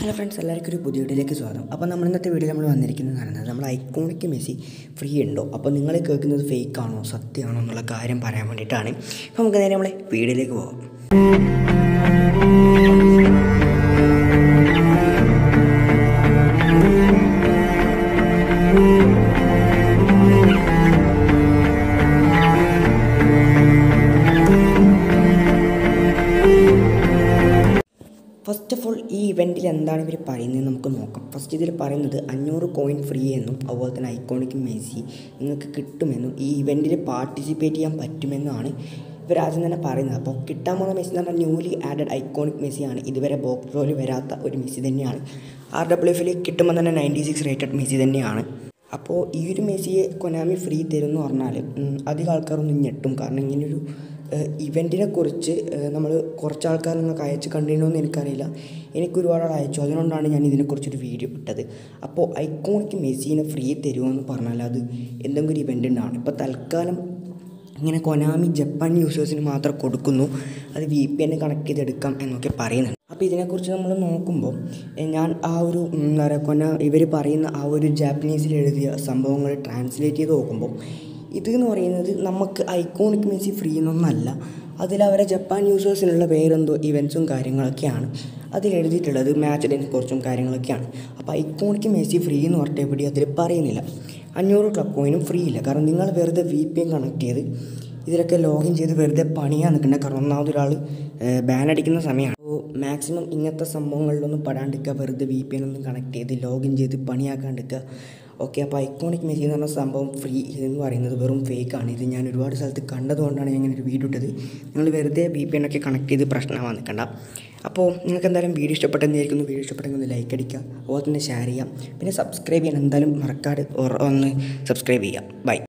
hello friends എല്ലാവർക്കും ഒരു പുതിയ വീഡിയോയിലേക്ക് സ്വാഗതം അപ്പോൾ നമ്മൾ ഇന്നത്തെ വീഡിയോ നമ്മൾ വന്നിരിക്കുന്നത് പറയുന്നത് നമ്മൾ ഐക്കോണിക് മെസ്സി ഫ്രീ ഉണ്ടോ അപ്പോൾ നിങ്ങൾ കേൾക്കുന്നത് ഫേക്ക് ആണോ സത്യമാണോ എന്നുള്ള കാര്യം പറയാൻ വേണ്ടിയിട്ടാണ് അപ്പോൾ നമുക്ക് നേരെ നമ്മളെ വീഡിയോയിലേക്ക് പോകാം ഫസ്റ്റ് ഓഫ് ഓൾ ഈ ഇവൻറ്റിൽ എന്താണ് ഇവർ പറയുന്നത് നമുക്ക് നോക്കാം ഫസ്റ്റ് ഇതിൽ പറയുന്നത് അഞ്ഞൂറ് കോയിൻ ഫ്രീ എന്നും അതുപോലെ തന്നെ ഐക്കോണിക് മെസ്സി നിങ്ങൾക്ക് കിട്ടുമെന്നും ഈ ഇവൻറ്റിൽ പാർട്ടിസിപ്പേറ്റ് ചെയ്യാൻ പറ്റുമെന്നാണ് ഇവർ ആദ്യം തന്നെ പറയുന്നത് അപ്പോൾ കിട്ടാൻ പോകുന്ന മെസ്സി എന്ന് പറഞ്ഞാൽ ന്യൂലി ആഡഡ് ഐക്കോണിക് മെസ്സിയാണ് ഇതുവരെ ബോക്സ് റോയിൽ വരാത്ത ഒരു മെസ്സി തന്നെയാണ് ആർ ഡബ്ല്യു എഫിൽ കിട്ടുമ്പോൾ തന്നെ നയൻറ്റി സിക്സ് റേറ്റഡ് മെസ്സി തന്നെയാണ് അപ്പോൾ ഈ ഒരു മെസ്സിയെ കൊനാമി ഫ്രീ തരും എന്ന് പറഞ്ഞാൽ ഉം, അധികം ആൾക്കാരൊന്നും ഞെട്ടും കാരണം ഇങ്ങനൊരു ഇവൻറ്റിനെ കുറിച്ച് നമ്മൾ കുറച്ച് ആൾക്കാർ നിങ്ങൾക്ക് അയച്ച് കണ്ടിട്ടുണ്ടോ എന്ന് എനിക്കറിയില്ല എനിക്ക് ഒരുപാട് ആൾ അയച്ചു അതുകൊണ്ടാണ് ഞാൻ ഇതിനെക്കുറിച്ചൊരു വീഡിയോ ഇട്ടത് അപ്പോൾ ഐക്കോണിക് മെസ്സിനെ ഫ്രീ തരുമോ പറഞ്ഞാൽ അത് എന്തെങ്കിലും ഒരു ഇവൻ്റ് ഉണ്ടാണ് ഇപ്പോൾ തൽക്കാലം ഇങ്ങനെ കൊനാമി ജപ്പാൻ യൂസേഴ്സിന് മാത്രം കൊടുക്കുന്നു അത് വി പി എന്നെ കണക്ട് ചെയ്തെടുക്കാം എന്നൊക്കെ പറയുന്നുണ്ട് അപ്പോൾ ഇതിനെക്കുറിച്ച് നമ്മൾ നോക്കുമ്പോൾ എ, ഞാൻ ആ ഒരു ഉം, എന്താ പറയുക കൊന ഇവർ പറയുന്ന ആ ഒരു ജാപ്പനീസിൽ എഴുതിയ സംഭവങ്ങൾ ട്രാൻസ്ലേറ്റ് ചെയ്ത് നോക്കുമ്പോൾ ഇത് എന്ന് പറയുന്നത് നമുക്ക് ഐക്കോണിക് മെസ്സി ഫ്രീ എന്നൊന്നല്ല അതിൽ അവരെ ജപ്പാൻ യൂസേഴ്സിനുള്ള പേരെന്തോ ഇവൻസും കാര്യങ്ങളൊക്കെയാണ് അതിൽ എഴുതിയിട്ടുള്ളത് മാച്ചിനെ കുറിച്ചും കാര്യങ്ങളൊക്കെയാണ് അപ്പോൾ ഐക്കോണിക് മെസ്സി ഫ്രീ എന്ന് പറഞ്ഞിട്ട് എവിടെ അതിൽ പറയുന്നില്ല അഞ്ഞൂറ് ക്ലബ് കോയിനും ഫ്രീ ഇല്ല കാരണം നിങ്ങൾ വെറുതെ വി പി എൻ കണക്ട് ചെയ്ത് ഇതിലൊക്കെ ലോഗിൻ ചെയ്ത് വെറുതെ പണിയാൻ നിൽക്കേണ്ട കാരണം ഒന്നാമത് ഒരാൾ ബാൻ അടിക്കുന്ന സമയമാണ് അപ്പോൾ മാക്സിമം ഇങ്ങനത്തെ സംഭവങ്ങളിലൊന്നും പെടാണ്ടിരിക്കുക വെറുതെ വി പി എൻ ഒന്നും കണക്ട് ചെയ്ത് ലോഗിൻ ചെയ്ത് പണിയാക്കാണ്ടിരിക്കുക ഓക്കെ അപ്പോൾ ഐക്കോണിക് മെസ്സി എന്ന് പറഞ്ഞ സംഭവം ഫ്രീ എന്ന് പറയുന്നത് വെറും ഫേക്കാണ് ഇത് ഞാൻ ഒരുപാട് സ്ഥലത്ത് കണ്ടതുകൊണ്ടാണ് ഞാൻ ഇങ്ങനെ ഒരു വീഡിയോ ഇട്ടത് നിങ്ങൾ വെറുതെ വി പി എൻ ഒക്കെ കണക്ട് ചെയ്ത് പ്രശ്നമാകാൻ നിൽക്കണ്ട അപ്പോൾ നിങ്ങൾക്ക് എന്തായാലും വീഡിയോ ഇഷ്ടപ്പെട്ടെന്നായിരിക്കുന്നു വീഡിയോ ഇഷ്ടപ്പെട്ടെങ്കിൽ ഒന്ന് ലൈക്ക് അടിക്കുക അതുപോലെ തന്നെ ഷെയർ ചെയ്യാം പിന്നെ സബ്സ്ക്രൈബ് ചെയ്യാൻ എന്തായാലും മറക്കാതെ ഒ- ഒന്ന് സബ്സ്ക്രൈബ് ചെയ്യാം ബൈ